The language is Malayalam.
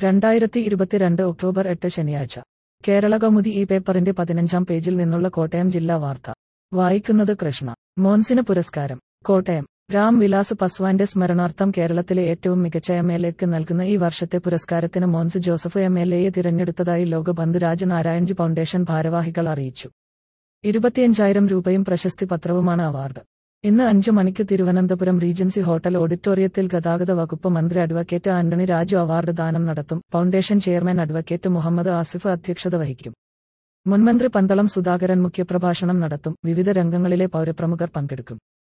രണ്ടായിരത്തി ഇരുപത്തിരണ്ട് ഒക്ടോബർ എട്ട് ശനിയാഴ്ച കേരള കൗമുദി ഈ പേപ്പറിന്റെ പതിനഞ്ചാം പേജിൽ നിന്നുള്ള കോട്ടയം ജില്ലാ വാർത്ത വായിക്കുന്നത് കൃഷ്ണ മോൻസിന് പുരസ്കാരം കോട്ടയം രാം വിലാസ് പസ്വാന്റെ സ്മരണാർത്ഥം കേരളത്തിലെ ഏറ്റവും മികച്ച എം എൽ എക്ക് നൽകുന്ന ഈ വർഷത്തെ പുരസ്കാരത്തിന് മോൻസ് ജോസഫ് എം എൽ എയെ തിരഞ്ഞെടുത്തതായി ലോകബന്ധു രാജനാരായൺജി ഫൗണ്ടേഷൻ ഭാരവാഹികൾ അറിയിച്ചു ഇരുപത്തിയഞ്ചായിരം രൂപയും പ്രശസ്തി പത്രവുമാണ് അവാർഡ് ഇന്ന് അഞ്ചു മണിക്ക് തിരുവനന്തപുരം റീജൻസി ഹോട്ടൽ ഓഡിറ്റോറിയത്തിൽ ഗതാഗത വകുപ്പ് മന്ത്രി അഡ്വക്കേറ്റ് ആന്റണി രാജു അവാർഡ് ദാനം നടത്തും foundation chairman advocate Muhammad Asif അധ്യക്ഷത വഹിക്കും മുൻമന്ത്രി പന്തളം സുധാകരൻ മുഖ്യപ്രഭാഷണം നടത്തും വിവിധ രംഗങ്ങളിലെ പൗരപ്രമുഖർ പങ്കെടുക്കും